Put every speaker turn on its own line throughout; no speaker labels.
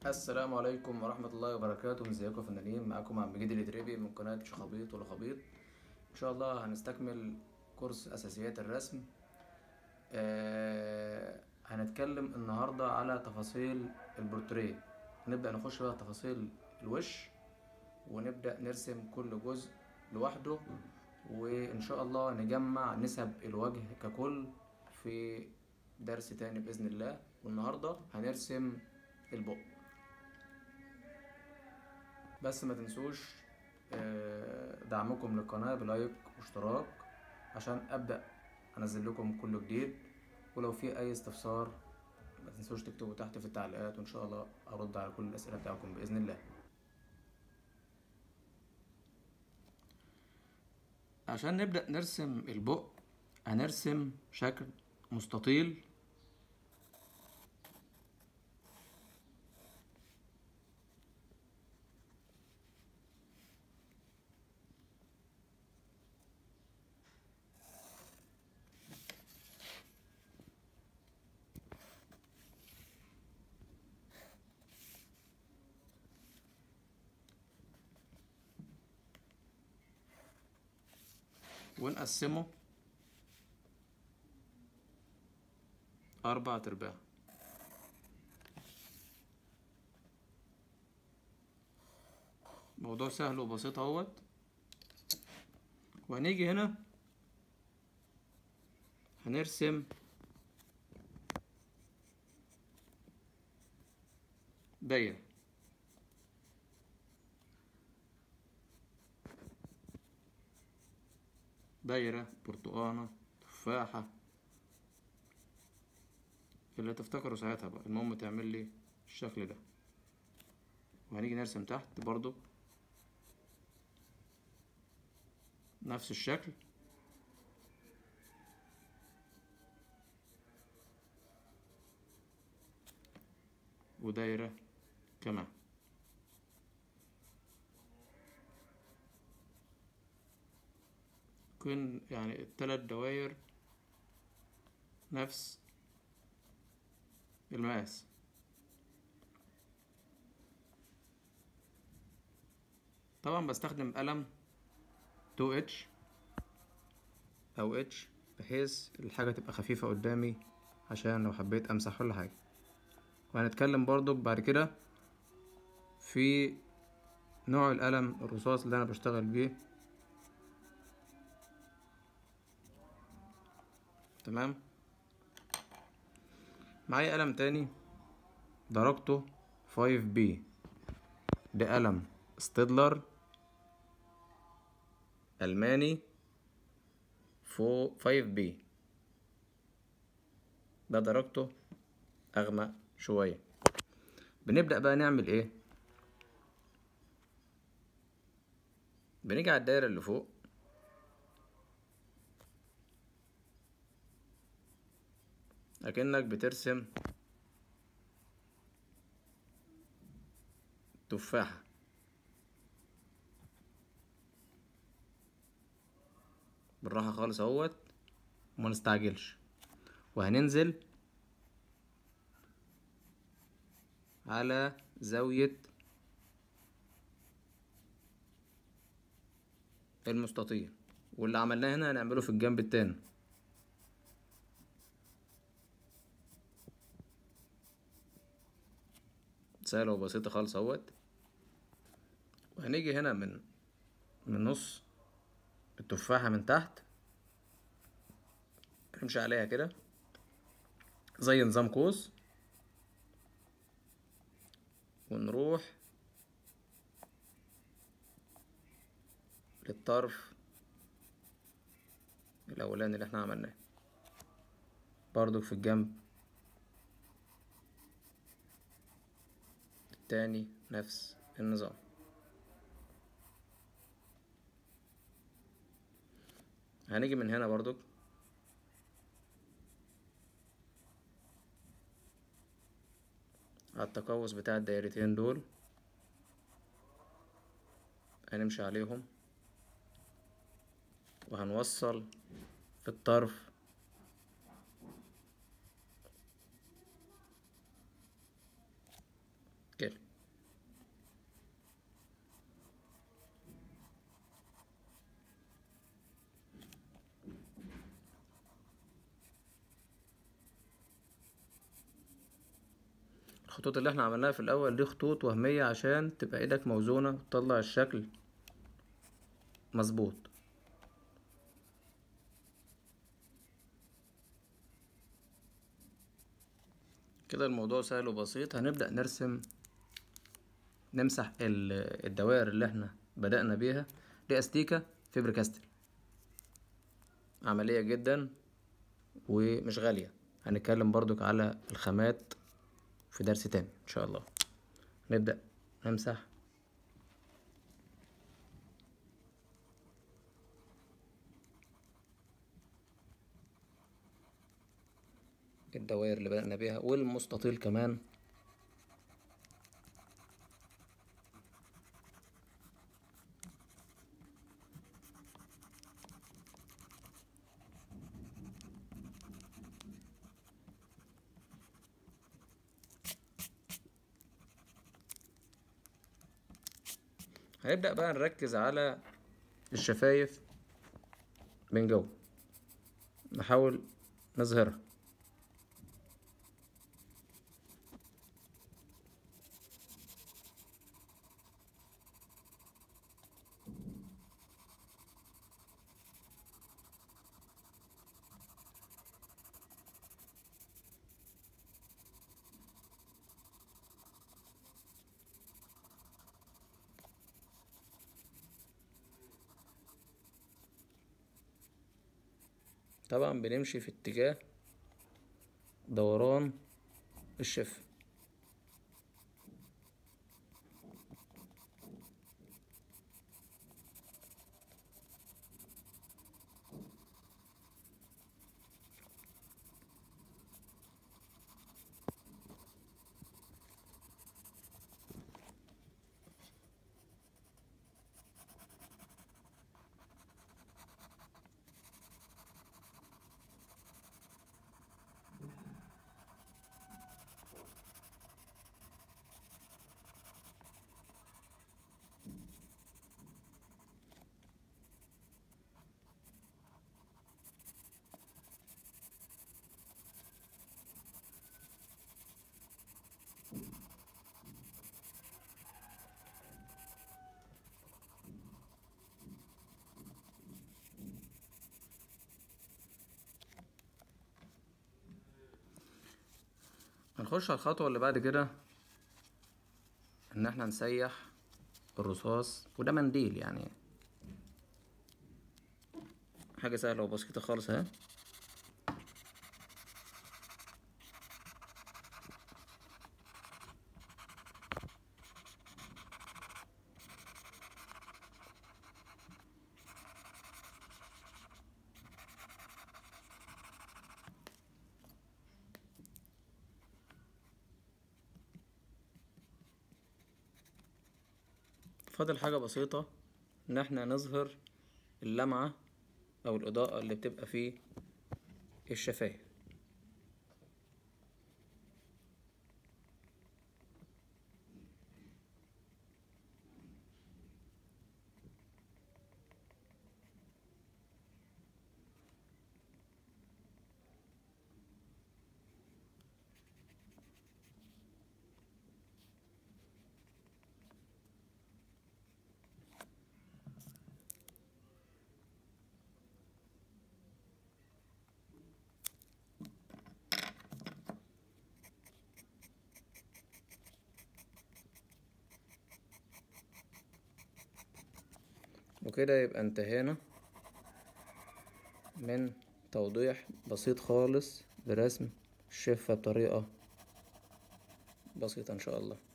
السلام عليكم ورحمة الله وبركاته ازيكم يا فنانين معاكم عم مجيد الإدريبي من قناة شخبيط ولخبيط إن شاء الله هنستكمل كورس أساسيات الرسم آه هنتكلم النهاردة على تفاصيل البورتريه نبدأ نخش بقى تفاصيل الوش ونبدأ نرسم كل جزء لوحده وإن شاء الله نجمع نسب الوجه ككل في درس تاني بإذن الله والنهاردة هنرسم البق بس ما تنسوش آه، دعمكم للقناة بلايك واشتراك عشان أبدأ أنزل لكم كل جديد ولو في أي استفسار ما تنسوش تكتبوا تحت في التعليقات وإن شاء الله أرد على كل الأسئلة بتاعكم بإذن الله عشان نبدأ نرسم البق هنرسم شكل مستطيل ونقسمه أربع أرباع موضوع سهل وبسيط اهوت وهنيجي هنا هنرسم دايرة دايرة برتقانة تفاحة اللي تفتكره ساعتها بقى المهم تعمل لي الشكل ده وهنيجي نرسم تحت برضو نفس الشكل ودايرة كمان كن يعني التلات دواير نفس المقاس طبعا بستخدم قلم 2 اتش او اتش بحيث الحاجة تبقى خفيفة قدامي عشان لو حبيت امسح ولا حاجة وهنتكلم برضو بعد كده في نوع القلم الرصاص اللي انا بشتغل بيه تمام معايا قلم تاني درجته 5B ده قلم ستيدلر ألماني فو 5B ده درجته أغمق شوية بنبدأ بقى نعمل إيه بنيجي على الدايرة اللي فوق أكنك بترسم تفاحة بالراحة خالص اهوت وما نستعجلش وهننزل على زاوية المستطيل واللي عملناه هنا هنعمله في الجنب التاني سهلة وبسيطة خالص اهوت وهنيجي هنا من من نص التفاحة من تحت نمشي عليها كده زي نظام قوس ونروح للطرف الأولاني اللي احنا عملناه برضو في الجنب التاني نفس النظام هنيجي من هنا برضو على التقوس بتاع الدايرتين دول هنمشي عليهم وهنوصل في الطرف كده الخطوط اللي احنا عملناها في الاول دي خطوط وهمية عشان تبقى ايدك موزونة وتطلع الشكل مظبوط كده الموضوع سهل وبسيط هنبدأ نرسم نمسح ال- الدوائر اللي احنا بدأنا بيها دي استيكة فيبر كاستل عملية جدا ومش غالية هنتكلم برضك على الخامات في درس تاني ان شاء الله نبدأ نمسح الدوائر اللي بدأنا بيها والمستطيل كمان هنبدأ بقى نركز على الشفايف من جوه نحاول نظهرها طبعا بنمشي في اتجاه دوران الشفة هنخش على الخطوة اللي بعد كده ان احنا نسيح الرصاص وده منديل يعني حاجة سهلة وبسيطة خالص اهي فاضل حاجة بسيطة ان احنا نظهر اللمعة او الاضاءة اللي بتبقى في الشفايف وكده يبقى انتهينا من توضيح بسيط خالص برسم الشفة بطريقة بسيطة ان شاء الله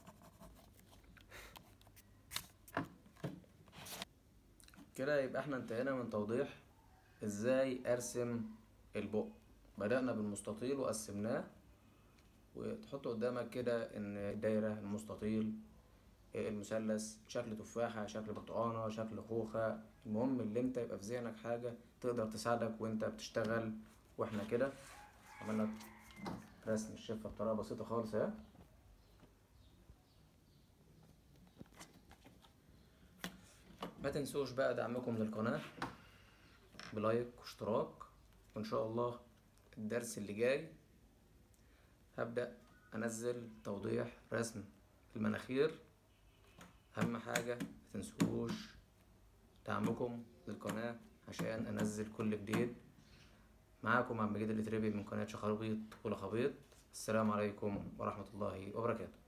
كده يبقى احنا انتهينا من توضيح ازاي ارسم البق بدأنا بالمستطيل وقسمناه وتحط قدامك كده ان الدايرة المستطيل المثلث شكل تفاحة شكل برتقانة شكل خوخة المهم اللي انت يبقى في ذهنك حاجة تقدر تساعدك وانت بتشتغل واحنا كده عملنا رسم الشفة بطريقة بسيطة خالص اهي ما تنسوش بقى دعمكم للقناة بلايك واشتراك وان شاء الله الدرس اللي جاي هبدأ انزل توضيح رسم المناخير اهم حاجة متنسوش دعمكم للقناة عشان انزل كل جديد معاكم عم مجيد الاتربي من قناة شخربيط ولخبيط السلام عليكم ورحمة الله وبركاته